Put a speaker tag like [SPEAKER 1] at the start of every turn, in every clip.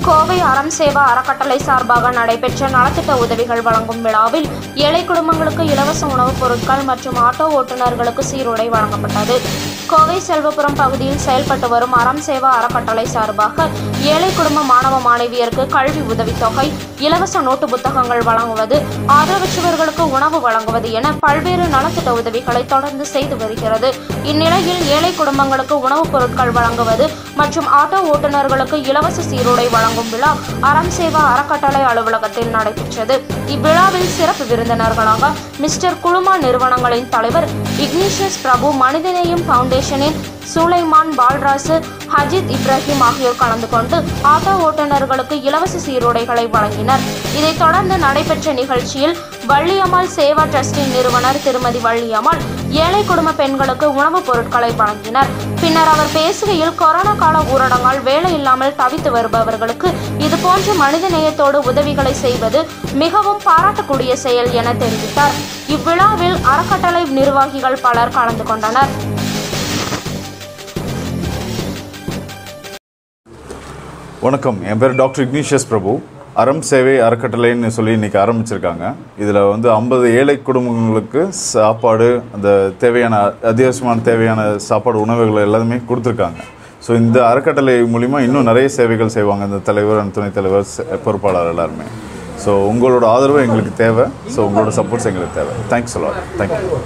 [SPEAKER 1] கோவை அறம் சேவா அறக்கட்டளை சார்பாக நடைபெற்ற நலத்திட்ட உதவிகள் வழங்கும் விழாவில் ஏழை குடும்பங்களுக்கு இலவச உணவுப் பொருட்கள் மற்றும் ஆட்டோ ஓட்டுநர்களுக்கு சீருடை வழங்கப்பட்டது கோவை செல்வபுரம் பகுதியில் செயல்பட்டு வரும் அறம் சேவா அறக்கட்டளை சார்பாக ஏழை குடும்ப மாணவ மாணவியருக்கு கல்வி உதவித்தொகை இலவச நோட்டு புத்தகங்கள் வழங்குவது ஆதரவற்றவர்களுக்கு உணவு வழங்குவது என பல்வேறு நலத்திட்ட உதவிகளை தொடர்ந்து செய்து வருகிறது இந்நிலையில் ஏழை குடும்பங்களுக்கு உணவுப் பொருட்கள் வழங்குவது மற்றும் ஆட்டோ ஓட்டுநர்களுக்கு இலவச சீருடை வழங்கும் விழா அறம் சேவா அறக்கட்டளை அலுவலகத்தில் நடைபெற்றது இவ்விழாவில் சிறப்பு விருந்தினர்களாக மிஸ்டர் குழுமா நிறுவனங்களின் தலைவர் இக்னிஷியஸ் பிரபு மனிதநேயம் ஃபவுண்டேஷனின் சுலைமான் பால்ராசு ஹஜித் இப்ராஹிம் ஆகியோர் கலந்து கொண்டு ஆட்டோ ஓட்டுநர்களுக்கு இலவச சீருடைகளை வழங்கினர் இதைத் தொடர்ந்து நடைபெற்ற நிகழ்ச்சியில் வள்ளியம்மாள் சேவா ட்ரஸ்டின் நிறுவனர் திருமதி வள்ளியம்மாள் ஏழை குடும்ப பெண்களுக்கு உணவுப் பொருட்களை வழங்கினர் பின்னர் அவர் பேசுகையில் கொரோனா கால ஊரடங்கால் வேலை இல்லாமல் தவித்து வருபவர்களுக்கு இதுபோன்ற மனித நேயத்தோடு உதவிகளை செய்வது மிகவும் பாராட்டக்கூடிய செயல் என தெரிவித்தார் இவ்விழாவில் அறக்கட்டளை நிர்வாகிகள் பலர் கலந்து கொண்டனர்
[SPEAKER 2] வணக்கம் என் பேர் டாக்டர் இக்னிஷியஸ் பிரபு அறம் சேவை அறக்கட்டளைன்னு சொல்லி இன்னைக்கு ஆரம்பிச்சிருக்காங்க இதில் வந்து ஐம்பது ஏழை குடும்பங்களுக்கு சாப்பாடு அந்த தேவையான அத்தியாவசியமான தேவையான சாப்பாடு உணவுகள் எல்லாமே கொடுத்துருக்காங்க ஸோ இந்த அறக்கட்டளை மூலிமா இன்னும் நிறைய சேவைகள் செய்வாங்க இந்த தலைவர் அந்த துணைத் தலைவர் செ- பொறுப்பாளர் எல்லாருமே ஸோ உங்களோட ஆதரவு எங்களுக்கு தேவை ஸோ உங்களோட சப்போர்ட்ஸ் எங்களுக்கு தேவை தேங்க்ஸ் அலாட் தேங்க்யூ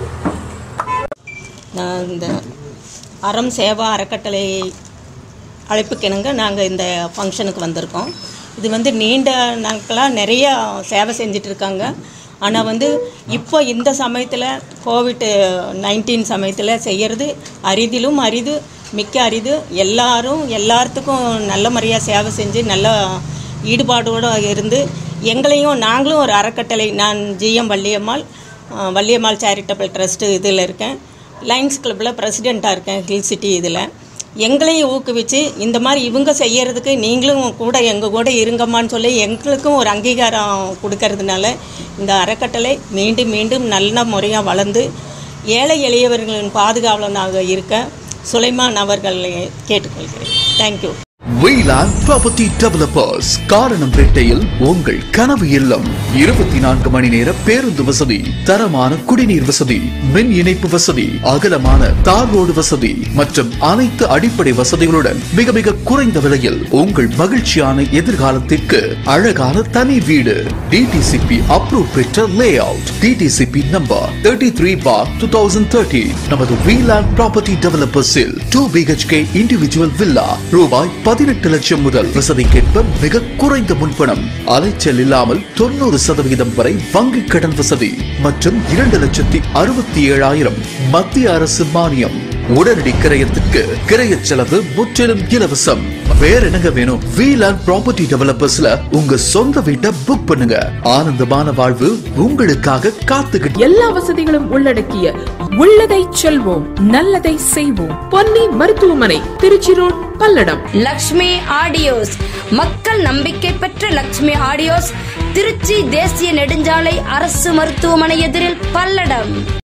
[SPEAKER 3] நான் இந்த அறம் சேவா அறக்கட்டளை அழைப்புக்கிணங்க நாங்கள் இந்த ஃபங்க்ஷனுக்கு வந்திருக்கோம் இது வந்து நீண்ட நாட்களாக நிறைய சேவை செஞ்சுட்டு இருக்காங்க ஆனால் வந்து இப்போ இந்த சமயத்தில் கோவிட் நைன்டீன் சமயத்தில் செய்கிறது அரிதிலும் அரிது மிக்க அரிது எல்லாரும் எல்லாத்துக்கும் நல்ல முறையாக சேவை செஞ்சு நல்ல ஈடுபாடோடு இருந்து எங்களையும் நாங்களும் ஒரு அறக்கட்டளை நான் ஜிஎம் வள்ளியம்மாள் அஹ், வள்ளியம்மாள் சேரிட்டபிள் ட்ரஸ்ட்டு இதில் இருக்கேன் லைன்ஸ் கிளப்பில் பிரசிடெண்ட்டாக இருக்கேன் ஹில் சிட்டி இதில் எங்களையும் ஊக்குவிச்சு இந்த மாதிரி இவங்க செய்யறதுக்கு நீங்களும் கூட எங்கள் கூட இருங்கம்மான்னு சொல்லி எங்களுக்கும் ஒரு அங்கீகாரம் கொடுக்கறதுனால இந்த அறக்கட்டளை மீண்டும் மீண்டும் நல்ல முறையாக வளர்ந்து ஏழை எளியவர்களின் பாதுகாவலனாக இருக்க சுலைமான் அவர்களை கேட்டுக்கொள்கிறேன் தேங்க்யூ
[SPEAKER 4] வீலான் ப்ராப்பர்ட்டி டெவலப்பர்ஸ் காரணம் பேட்டையில் உங்கள் கனவு இல்லம் இருபத்தி நான்கு மணி நேர பேருந்து வசதி தரமான குடிநீர் வசதி மின் இணைப்பு வசதி அகலமான தார் ரோடு வசதி மற்றும் அனைத்து அடிப்படை வசதிகளுடன் மிக மிக குறைந்த விலையில் உங்கள் மகிழ்ச்சியான எதிர்காலத்திற்கு அழகான தனி வீடு டிடிசிபி அப்ரூவ் பெற்ற layout DTCP number thirty three bar two thousand thirty நமது வீலான் ப்ராப்பர்ட்டி டெவலப்பர்ஸில் டூ பிஹெச்கே இண்டிவிஜுவல் வில்லா ரூபாய் பதினெட்டு லட்சம் முதல் வசதிக்கேற்ப மிக குறைந்த முன்பணம் அலைச்சல் இல்லாமல் தொண்ணூறு சதவிகிதம் வரை வங்கி கடன் வசதி மற்றும் இரண்டு லட்சத்தி அறுபத்தி ஏழாயிரம் மத்திய அரசு மானியம் உடனடி கிரயத்துக்கு கிரய செலவு முற்றிலும் இலவசம் வேற என்னங்க வேணும் வீலான் ப்ராப்பர்ட்டி டெவலப்பர்ஸ்ல உங்க சொந்த வீட்டை புக் பண்ணுங்க ஆனந்தமான வாழ்வு உங்களுக்காக காத்துக்கிட்டு
[SPEAKER 5] எல்லா வசதிகளும் உள்ளடக்கிய உள்ளதை செல்வோம் நல்லதை செய்வோம் பொன்னி மருத்துவமனை திருச்சி ரோட் பல்லடம்
[SPEAKER 6] லக்ஷ்மி ஆடியோஸ் மக்கள் நம்பிக்கை பெற்ற லக்ஷ்மி ஆடியோஸ் திருச்சி தேசிய நெடுஞ்சாலை அரசு மருத்துவமனை எதிரில் பல்லடம்